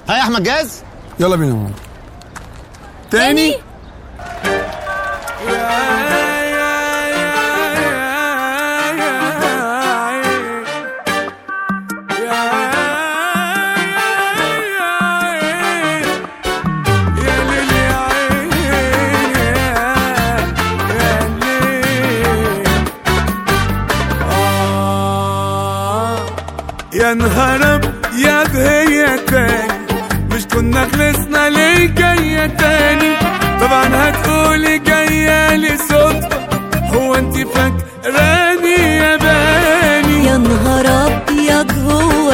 ها يا احمد جاهز يلا بينا معاك تاني يا نهار يا هي تاني مش كنا خلصنا ليه جاية تاني طبعا هتقولي جاية لي صدفة هو انت فاكراني يا باني يا نهار ابيض هو